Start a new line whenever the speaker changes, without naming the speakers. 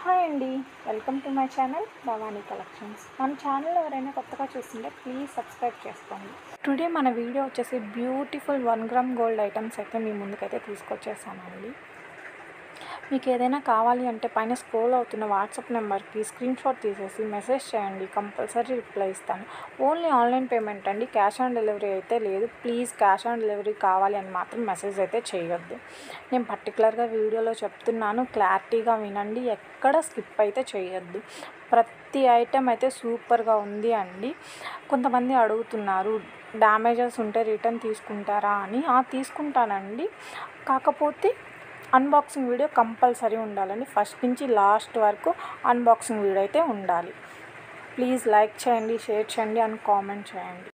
hi అండి welcome to my channel Bhavani collections మన channel ఎవరైనా కొత్తగా చూస్తుంటే ప్లీజ్ సబ్స్క్రైబ్ చేసుకోండి టుడే మన వీడియో వచ్చేసి beautiful one gram gold items అయితే మీ ముందుకైతే తీసుకొచ్చేసానండి మీకు ఏదైనా కావాలి అంటే పైన స్క్రోల్ అవుతున్న వాట్సాప్ నెంబర్కి స్క్రీన్ షాట్ తీసేసి మెసేజ్ చేయండి కంపల్సరీ రిప్లై ఇస్తాను ఓన్లీ ఆన్లైన్ పేమెంట్ అండి క్యాష్ ఆన్ డెలివరీ అయితే లేదు ప్లీజ్ క్యాష్ ఆన్ డెలివరీ కావాలి అని మాత్రం మెసేజ్ అయితే చేయొద్దు నేను పర్టికులర్గా వీడియోలో చెప్తున్నాను క్లారిటీగా వినండి ఎక్కడ స్కిప్ అయితే చేయొద్దు ప్రతి ఐటెం అయితే సూపర్గా ఉంది అండి కొంతమంది అడుగుతున్నారు డ్యామేజెస్ ఉంటే రిటర్న్ తీసుకుంటారా అని ఆ తీసుకుంటానండి కాకపోతే అన్బాక్సింగ్ వీడియో కంపల్సరీ ఉండాలండి ఫస్ట్ నుంచి లాస్ట్ వరకు అన్బాక్సింగ్ వీడియో అయితే ఉండాలి ప్లీజ్ లైక్ చేయండి షేర్ చేయండి అండ్ కామెంట్ చేయండి